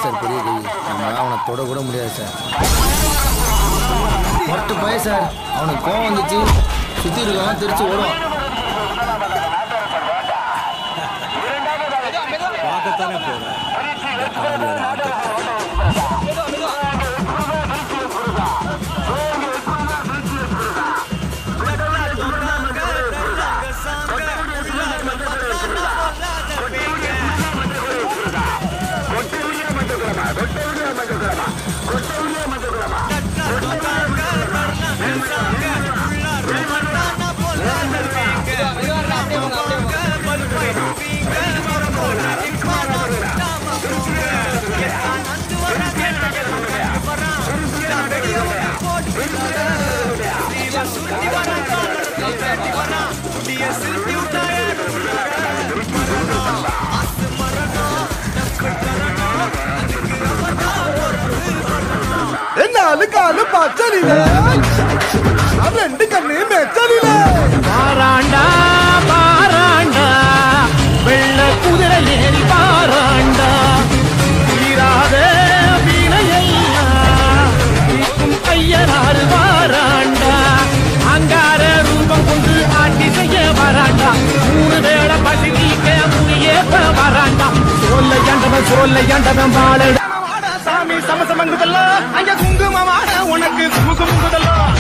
sir பெரிய கை நம்மளால அவனை தொட கூட முடியாது சார் மொட்டு பய சார் அவனுக்கு கோவம் வந்துச்சு சுற்றி இருக்கவன் திருச்சி ஓடுவான் பார்க்கத்தானே போகிறேன் இந்த காளியோட ஆட்டத்தை நாலு காலு பச்சலிலே ரெண்டு கண்ணு மெச்சலிலே பாராண்டா பாராண்டா வெள்ள குதிரை ஏறி பாராண்டா தீராத வீணையெல்லாம் தீர்க்கும் ஐயனாறு வாராண்டா அங்கார ரூபம் கொண்டு ஆட்டி செய்ய வராண்டா மூணு வேளை பசி நீக்க முடியேப்ப வராண்டா சொல்ல ஏண்டவன் சொல்ல ஏண்டவன் வாழ சாமி சமசமங்குதல்ல அங்க குங்குமமான உனக்கு குங்குமுங்குதல்ல